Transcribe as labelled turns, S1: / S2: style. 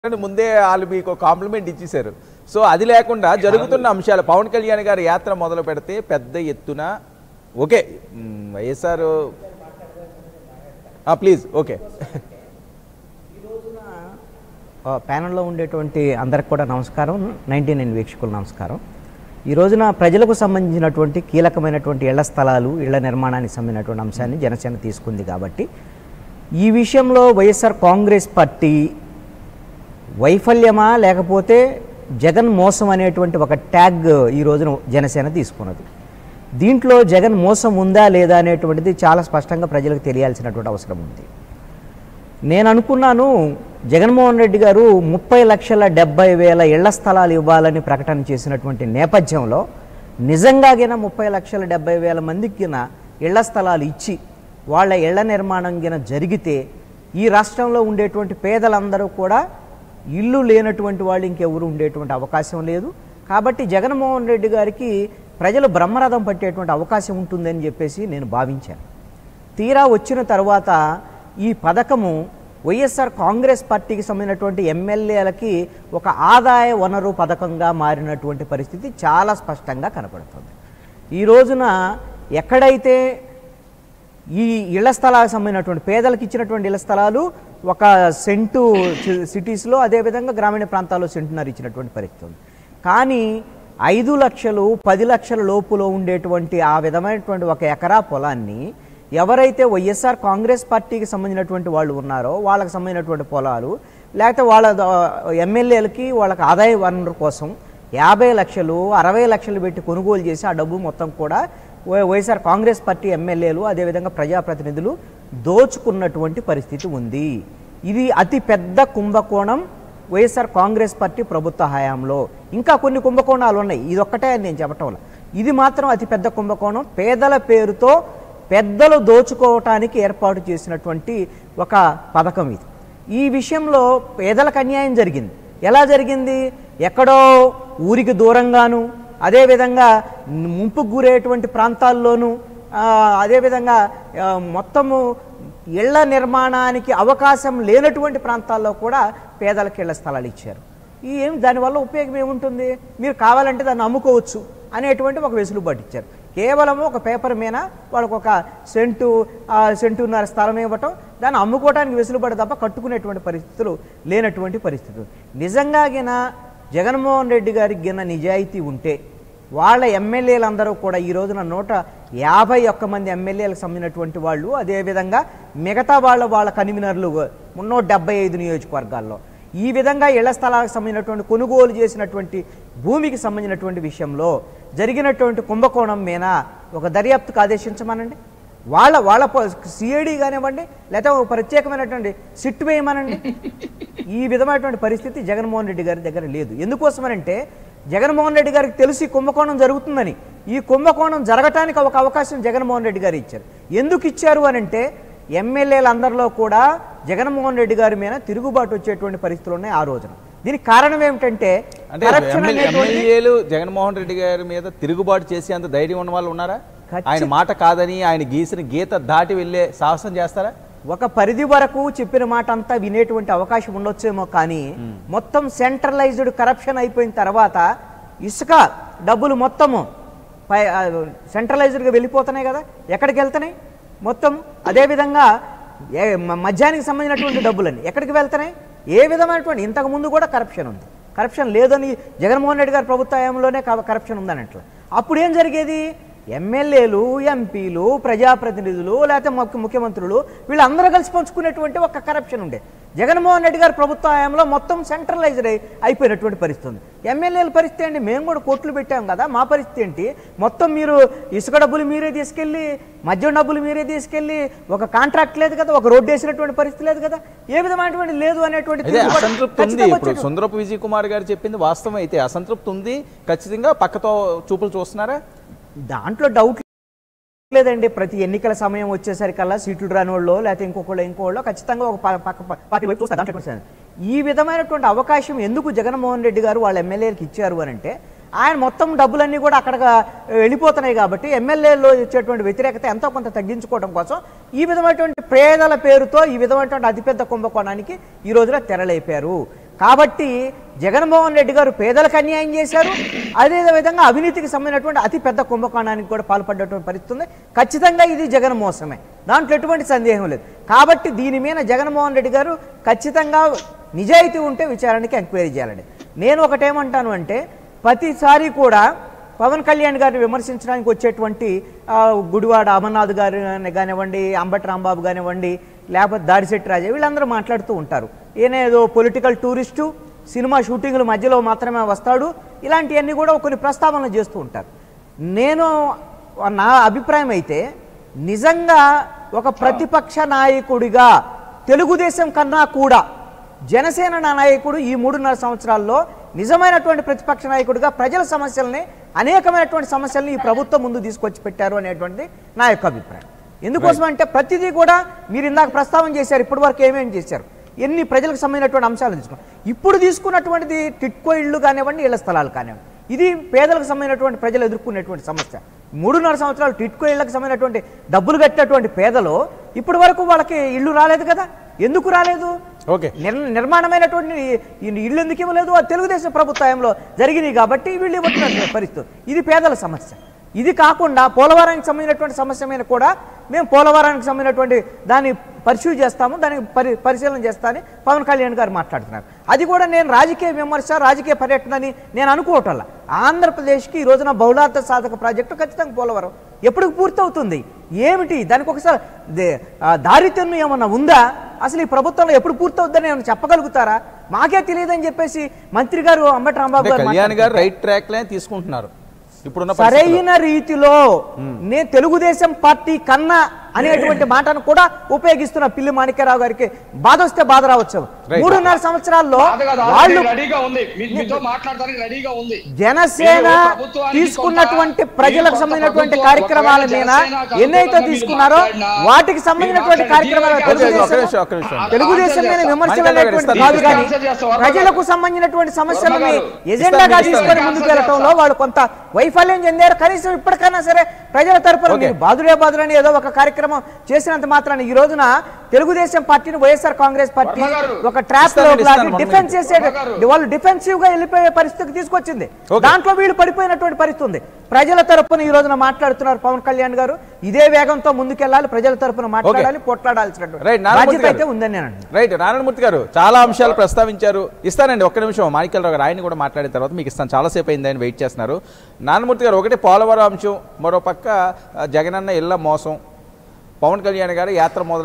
S1: అని ముందే వాళ్ళు మీకు కాంప్లిమెంట్ ఇచ్చేశారు సో అది లేకుండా జరుగుతున్న అంశాలు పవన్ కళ్యాణ్ గారి యాత్ర మొదలు పెడితే పెద్ద ఎత్తున okay hmm, YSR please okay
S2: ah, ప్యానెల్లో ఉండేటువంటి అందరికి కూడా నమస్కారం నైన్టీ నైన్ వీక్షకులు నమస్కారం ఈ రోజున ప్రజలకు సంబంధించినటువంటి కీలకమైనటువంటి ఇళ్ల స్థలాలు ఇళ్ల నిర్మాణానికి సంబంధించినటువంటి అంశాన్ని జనసేన తీసుకుంది కాబట్టి ఈ విషయంలో వైఎస్ఆర్ కాంగ్రెస్ పార్టీ వైఫల్యమా లేకపోతే జగన్ మోసం అనేటువంటి ఒక ట్యాగ్ ఈ రోజున జనసేన తీసుకున్నది దీంట్లో జగన్ మోసం ఉందా లేదా అనేటువంటిది చాలా స్పష్టంగా ప్రజలకు తెలియాల్సినటువంటి అవసరం ఉంది నేను అనుకున్నాను జగన్మోహన్ రెడ్డి గారు ముప్పై లక్షల డెబ్బై వేల ఇళ్ల స్థలాలు ఇవ్వాలని ప్రకటన చేసినటువంటి నేపథ్యంలో నిజంగాగిన ముప్పై లక్షల డెబ్బై వేల మందికిన ఇళ్ల స్థలాలు ఇచ్చి వాళ్ళ ఇళ్ల నిర్మాణం గిన జరిగితే ఈ రాష్ట్రంలో ఉండేటువంటి పేదలందరూ కూడా ఇల్లు లేనటువంటి వాళ్ళు ఇంకెవరు ఉండేటువంటి అవకాశం లేదు కాబట్టి జగన్మోహన్ రెడ్డి గారికి ప్రజలు బ్రహ్మరథం పట్టేటువంటి అవకాశం ఉంటుందని చెప్పేసి నేను భావించాను తీరా వచ్చిన తర్వాత ఈ పథకము వైఎస్ఆర్ కాంగ్రెస్ పార్టీకి సంబంధించినటువంటి ఎమ్మెల్యేలకి ఒక ఆదాయ వనరు పథకంగా మారినటువంటి పరిస్థితి చాలా స్పష్టంగా కనపడుతుంది ఈ రోజున ఎక్కడైతే ఈ ఇళ్ల స్థలాలకు సంబంధించినటువంటి పేదలకు ఇచ్చినటువంటి ఇళ్ల స్థలాలు ఒక సెంటు సి- సిటీస్లో అదేవిధంగా గ్రామీణ ప్రాంతాల్లో సెంటున్నర ఇచ్చినటువంటి పరిస్థితి ఉంది కానీ ఐదు లక్షలు పది లక్షల లోపులో ఉండేటువంటి ఆ విధమైనటువంటి ఒక ఎకరా పొలాన్ని ఎవరైతే వైఎస్ఆర్ కాంగ్రెస్ పార్టీకి సంబంధించినటువంటి వాళ్ళు ఉన్నారో వాళ్ళకి సంబంధించినటువంటి పొలాలు లేకపోతే వాళ్ళ ద- ఎమ్మెల్యేలకి వాళ్ళకి ఆదాయ వనరు కోసం యాభై లక్షలు అరవై లక్షలు పెట్టి కొనుగోలు చేసి ఆ డబ్బు మొత్తం కూడా వై- వైఎస్ఆర్ కాంగ్రెస్ పార్టీ ఎమ్మెల్యేలు అదేవిధంగా ప్రజాప్రతినిధులు దోచుకున్నటువంటి పరిస్థితి ఉంది ఇది అతి పెద్ద కుంభకోణం వైఎస్ఆర్ కాంగ్రెస్ పార్టీ ప్రభుత్వ హయాంలో ఇంకా కొన్ని కుంభకోణాలు ఉన్నాయి ఇది ఒక్కటే అని నేను చెప్పటం వల్ల ఇది మాత్రం అతి పెద్ద కుంభకోణం పేదల పేరుతో పెద్దలు దోచుకోవటానికి ఏర్పాటు చేసినటువంటి ఒక పథకం ఇది ఈ విషయంలో పేదలకు అన్యాయం జరిగింది ఎలా జరిగింది ఎక్కడో ఊరికి దూరంగాను అదేవిధంగా ముంపుకు గురేటువంటి ప్రాంతాల్లోనూ ఆ, అదేవిధంగా ఆ, మొత్తము ఇళ్ల నిర్మాణానికి అవకాశం లేనటువంటి ప్రాంతాల్లో కూడా పేదలకు ఇళ్ల స్థలాలు ఇచ్చారు ఈ ఏం దానివల్ల ఉపయోగం ఏముంటుంది మీరు కావాలంటే దాన్ని అమ్ముకోవచ్చు అనేటువంటి ఒక వెసులుబాటు ఇచ్చారు కేవలం ఒక పేపర్ మీద వాళ్ళకు ఒక సెంటు ఆ, సెంటున్నర స్థలం ఇవ్వటం దాన్ని అమ్ముకోవడానికి వెసులుబాటు తప్ప కట్టుకునేటువంటి పరిస్థితులు లేనటువంటి పరిస్థితులు నిజంగా గిన జగన్మోహన్ రెడ్డి గారికి గిన నిజాయితీ ఉంటే వాళ్ళ ఎమ్మెల్యేలందరూ కూడా ఈ రోజున నూట యాభై ఒక్క మంది ఎమ్మెల్యేలకు సంబంధించినటువంటి వాళ్ళు అదేవిధంగా మిగతా వాళ్ళ వాళ్ళ కన్వీనర్లు నూట డెబ్బై ఐదు నియోజకవర్గాల్లో ఈ విధంగా ఇళ్ల స్థలాలకు సంబంధించినటువంటి కొనుగోలు చేసినటువంటి భూమికి సంబంధించినటువంటి విషయంలో జరిగినటువంటి కుంభకోణం మీద ఒక దర్యాప్తుకు ఆదేశించమనండి వాళ్ళ వాళ్ళ సిఐడి కానివ్వండి లేకపోతే ఒక ప్రత్యేకమైనటువంటి సిట్ వేయమనండి ఈ విధమైనటువంటి పరిస్థితి జగన్మోహన్ రెడ్డి గారి దగ్గర లేదు ఎందుకోసమనంటే జగన్మోహన్ రెడ్డి గారికి తెలిసి కుంభకోణం జరుగుతుందని ఈ కుంభకోణం జరగటానికి ఒక అవకాశం జగన్మోహన్ రెడ్డి గారు ఇచ్చారు ఎందుకు ఇచ్చారు అనంటే ఎమ్మెల్యేలందరిలో కూడా జగన్మోహన్ రెడ్డి గారి మీద తిరుగుబాటు వచ్చేటువంటి పరిస్థితులు ఉన్నాయి ఆ రోజున దీనికి కారణం ఏమిటంటే
S1: అంటే
S2: corruption
S1: ఎమ్మెల్యే-
S2: అనేటువంటి-
S1: ఎమ్మెల్యేలు జగన్మోహన్ రెడ్డి గారి మీద తిరుగుబాటు చేసి అంత ధైర్యం ఉన్న వాళ్ళు ఉన్నారా
S2: ఖచ్చిత-
S1: ఆయన మాట కాదని ఆయన గీసిన గీత దాటి వెళ్ళే సాహసం చేస్తారా
S2: ఒక పరిధి వరకు చెప్పిన మాట అంతా వినేటువంటి అవకాశం ఉండొచ్చేమో కానీ మొత్తం సెంట్రలైజ్డ్ కరప్షన్ అయిపోయిన తర్వాత ఇసుక డబ్బులు మొత్తము పై సెంట్రలైజ్డ్గా వెళ్ళిపోతున్నాయి కదా ఎక్కడికి వెళ్తున్నాయి మొత్తం అదేవిధంగా ఏ- మ- మద్యానికి సంబంధించినటువంటి డబ్బులని ఎక్కడికి వెళ్తున్నాయి ఏ విధమైనటువంటి ఇంతకు ముందు కూడా కరప్షన్ ఉంది కరప్షన్ లేదని జగన్మోహన్ రెడ్డి గారి ప్రభుత్వ హయాంలోనే క- కరప్షన్ ఉందనట్లు అప్పుడు ఏం జరిగేది ఎమ్మెల్యేలు ఎంపీలు ప్రజాప్రతినిధులు లేకపోతే ముఖ్య ముఖ్యమంత్రులు వీళ్ళందరూ కలిసి పంచుకునేటువంటి ఒక కరప్షన్ ఉండే జగన్మోహన్ రెడ్డి గారి ప్రభుత్వ హయాంలో మొత్తం సెంట్రలైజ్డ్ అయి అయిపోయినటువంటి పరిస్థితి ఉంది ఎమ్మెల్యేల పరిస్థితి ఏంటి మేము కూడా కోట్లు పెట్టాం కదా మా పరిస్థితి ఏంటి మొత్తం మీరు ఇసుక డబ్బులు మీరే తీసుకెళ్ళి మద్యం డబ్బులు మీరే తీసుకెళ్ళి ఒక కాంట్రాక్ట్ లేదు కదా ఒక రోడ్డు వేసినటువంటి పరిస్థితి లేదు కదా ఏ విధమైనటువంటి లేదు అనేటువంటి
S1: అదే
S2: తిరుగుబాటు
S1: అసంతృప్తి ఉంది
S2: ఖచ్చితంగా
S1: ఇప్పుడు
S2: వచ్చేది.
S1: సుందరపు విజయ్ కుమార్ గారు చెప్పింది వాస్తవం అయితే అసంతృప్తి ఉంది ఖచ్చితంగా పక్కతో చూపులు చూస్తున్నారా
S2: దాంట్లో డౌట్ లేదండి ప్రతి ఎన్నికల సమయం వచ్చేసరికల్లా సీట్లు రాని వాళ్ళు లేకపోతే ఇంకొకళ్ళు ఇంకోళ్ళు ఖచ్చితంగా ఒక ప- పక్క ప- పార్టీ వైపు చూస్తారు దాంట్లో ఎటువంటి సందేహం. ఈ విధమైనటువంటి అవకాశం ఎందుకు జగన్మోహన్ రెడ్డి గారు వాళ్ళ ఎమ్మెల్యేలకు ఇచ్చారు అని అంటే ఆయన మొత్తం డబ్బులన్నీ కూడా అక్కడ వెళ్ళిపోతున్నాయి కాబట్టి ఎమ్మెల్యేలో ఇచ్చేటువంటి వ్యతిరేకత ఎంతో కొంత తగ్గించుకోవడం కోసం ఈ విధమైనటువంటి పేదల పేరుతో ఈ విధమైనటువంటి అతిపెద్ద కుంభకోణానికి ఈ రోజున తెరలేపారు కాబట్టి జగన్మోహన్ రెడ్డి గారు పేదలకు అన్యాయం చేశారు అదే విధంగా అవినీతికి సంబంధించినటువంటి అతి పెద్ద కుంభకోణానికి కూడా పాల్పడ్డటువంటి పరిస్థితి ఉంది ఖచ్చితంగా ఇది జగన్ మోసమే దాంట్లో ఎటువంటి సందేహం లేదు కాబట్టి దీని మీద జగన్మోహన్ రెడ్డి గారు ఖచ్చితంగా నిజాయితీ ఉంటే విచారణకి ఎంక్వైరీ చేయాలండి నేను ఒకటేమంటాను అంటే ప్రతిసారి కూడా పవన్ కళ్యాణ్ గారిని విమర్శించడానికి వచ్చేటువంటి ఆ, గుడివాడ అమర్నాథ్ గారు గాని- కానివ్వండి అంబటి రాంబాబు కానివ్వండి లేకపోతే దాడిశెట్టి రాజా వీళ్ళందరూ మాట్లాడుతూ ఉంటారు ఈయన ఏదో పొలిటికల్ టూరిస్టు సినిమా షూటింగ్ల మధ్యలో మాత్రమే వస్తాడు ఇలాంటివన్నీ కూడా కొన్ని ప్రస్తావనలు చేస్తూ ఉంటారు నేను నా అభిప్రాయం అయితే నిజంగా ఒక ప్రతిపక్ష నాయకుడిగా తెలుగుదేశం కన్నా కూడా జనసేన నా నాయకుడు ఈ మూడున్నర సంవత్సరాల్లో నిజమైనటువంటి ప్రతిపక్ష నాయకుడిగా ప్రజల సమస్యల్ని అనేకమైనటువంటి సమస్యల్ని ఈ ప్రభుత్వం ముందు తీసుకొచ్చి పెట్టారు అనేటువంటిది నా యొక్క అభిప్రాయం ఎందుకోసం అంటే ప్రతిదీ కూడా మీరు ఇందాక ప్రస్తావన చేశారు ఇప్పటి వరకు ఏమేమి చేశారు ఎన్ని ప్రజలకు సంబంధించినటువంటి అంశాలు తీసుకున్నారు ఇప్పుడు తీసుకున్నటువంటిది టిట్కో ఇళ్ళు కానివ్వండి ఇళ్ల స్థలాలు కానివ్వండి ఇది పేదలకు సంబంధించినటువంటి ప్రజలు ఎదుర్కొనేటువంటి సమస్య మూడున్నర సంవత్సరాలు టిట్కో ఇళ్లకు సంబంధించినటువంటి డబ్బులు కట్టినటువంటి పేదలు ఇప్పటి వరకు వాళ్ళకి ఇల్లు రాలేదు కదా ఎందుకు రాలేదు
S1: ఓకే
S2: నిర్ నిర్మాణమైనటువంటి ఈ ఇల్లు ఎందుకు ఇవ్వలేదు అది తెలుగుదేశం ప్రభుత్వంలో జరిగినాయి కాబట్టి వీళ్ళు ఇవ్వట్లేదు పరిస్థితి ఇది పేదల సమస్య ఇది కాకుండా పోలవరానికి సంబంధించినటువంటి సమస్య మీద కూడా మేము పోలవరానికి సంబంధించినటువంటి దాన్ని పరిశీలి చేస్తాము దానికి పరి పరిశీలన చేస్తామని పవన్ కళ్యాణ్ గారు మాట్లాడుతున్నారు అది కూడా నేను రాజకీయ విమర్శ రాజకీయ పర్యటన అని నేను అనుకోవటంలా ఆంధ్రప్రదేశ్కి ఈ రోజున బహుళార్థ సాధక ప్రాజెక్టు ఖచ్చితంగా పోలవరం ఎప్పుడు పూర్తవుతుంది ఏమిటి దానికి ఒకసారి దే- ఆ, దారితెన్ను ఏమన్నా ఉందా అసలు ఈ ప్రభుత్వంలో ఎప్పుడు పూర్తవుద్దని ఏమైనా చెప్పగలుగుతారా మాకే తెలియదని చెప్పేసి మంత్రి గారు అంబటి రాంబాబు
S1: అంటే
S2: గారు
S1: కళ్యాణ్ గారు
S2: మాట్లాడుతుంటే
S1: రైట్ ట్రాక్ లే తీసుకుంటున్నారు ఇప్పుడున్న పరిస్థితుల్లో.
S2: సరైన రీతిలో నేను తెలుగుదేశం పార్టీ కన్నా అనేటువంటి మాటను కూడా ఉపయోగిస్తున్న పిల్లి మాణిక్యరావు గారికి బాధ వస్తే బాధ రావచ్చు
S1: Right.
S2: మూడున్నర సంవత్సరాల్లో
S3: బాధ కాదు,
S2: వాళ్ళు
S3: ఆల్రెడీ రెడీగా ఉంది మీ- మీతో మాట్లాడడానికి రెడీగా ఉంది
S2: జనసేన
S3: మీరు ప్రభుత్వానికి
S2: తీసుకున్నటువంటి
S3: కొంత-
S2: ప్రజలకు
S3: మీరు
S2: సంబంధించినటువంటి
S3: కొంత
S2: కార్యక్రమాల
S3: ప్రభుత్వం
S2: మీద
S3: ఒకవేళ జనసేన
S2: ఎన్నైతే
S3: కలుపుకోవడం
S2: తీసుకున్నారో
S3: మీరు మాట్లాడినా,
S2: వాటికి సంబంధించినటువంటి
S3: మీరు
S2: కార్యక్రమాలు
S3: మాట్లాడిన
S1: ఒక్క నిమిషం, ఒక్క
S2: తెలుగుదేశం
S1: నిమిషం, ఒక్క నిమిషం.
S2: తెలుగుదేశం మీద
S3: ఆన్సర్
S2: విమర్శలు
S1: చేస్తాం.
S2: అనేటువంటి
S1: వర్మ
S2: కాదు
S1: గారు
S2: కానీ
S3: ఆన్సర్ చేస్తాం, వర్మ
S2: ప్రజలకు
S3: గారు.
S2: సంబంధించినటువంటి సమస్యలని
S3: వర్మ గారు.
S2: ఎజెండాగా
S1: ఇస్తాం,
S2: తీసుకొని
S3: ఇస్తాం.
S2: ముందుకు వెళ్ళటంలో వాళ్ళు కొంత వైఫల్యం చెందారు కనీసం ఇప్పటికైనా సరే ప్రజల తరపున
S1: ఓకే.
S2: మీరు బాదులే బాదులని ఏదో ఒక కార్యక్రమం చేసినంత మాత్రాన ఈ రోజున తెలుగుదేశం పార్టీని వైఎస్ఆర్ కాంగ్రెస్ పార్టీ
S3: వర్మ గారు.
S2: ఒక ట్రాప్ లో
S1: ఇస్తాను, ఇస్తాను, వన్
S2: డిఫెన్స్
S1: మినిట్.
S2: చేసే
S3: వర్మ గారు.
S2: వాళ్ళు డిఫెన్సివ్ గా వెళ్ళిపోయే పరిస్థితికి తీసుకొచ్చింది
S1: ఓకే.
S2: దాంట్లో వీళ్ళు పడిపోయినటువంటి పరిస్థితి ఉంది ప్రజల తరపున ఈ రోజున మాట్లాడుతున్నారు పవన్ కళ్యాణ్ గారు ఇదే వేగంతో ముందుకెళ్ళాలి ప్రజల తరపున మాట్లాడాలి పోట్లాడాల్సినటువంటి
S1: రైట్ నారాయణమూర్తి
S2: బాధ్యత అయితే
S1: గారు.
S2: ఉందని నేను అంటున్నాను.
S1: రైట్ నారాయణమూర్తి గారు చాలా అంశాలు ప్రస్తావించారు ఇస్తానండి ఒక్క నిమిషం మాణిక్యరావు గారు ఆయన కూడా మాట్లాడిన తర్వాత మీకు ఇస్తాను చాలాసేపు అయింది ఆయన వెయిట్ చేస్తున్నారు నారాయణమూర్తి గారు ఒకటి పోలవరం అంశం మరో పక్క ఆ, జగనన్న ఇళ్ళ మోసం పవన్ కళ్యాణ్ గారు యాత్ర మొదలు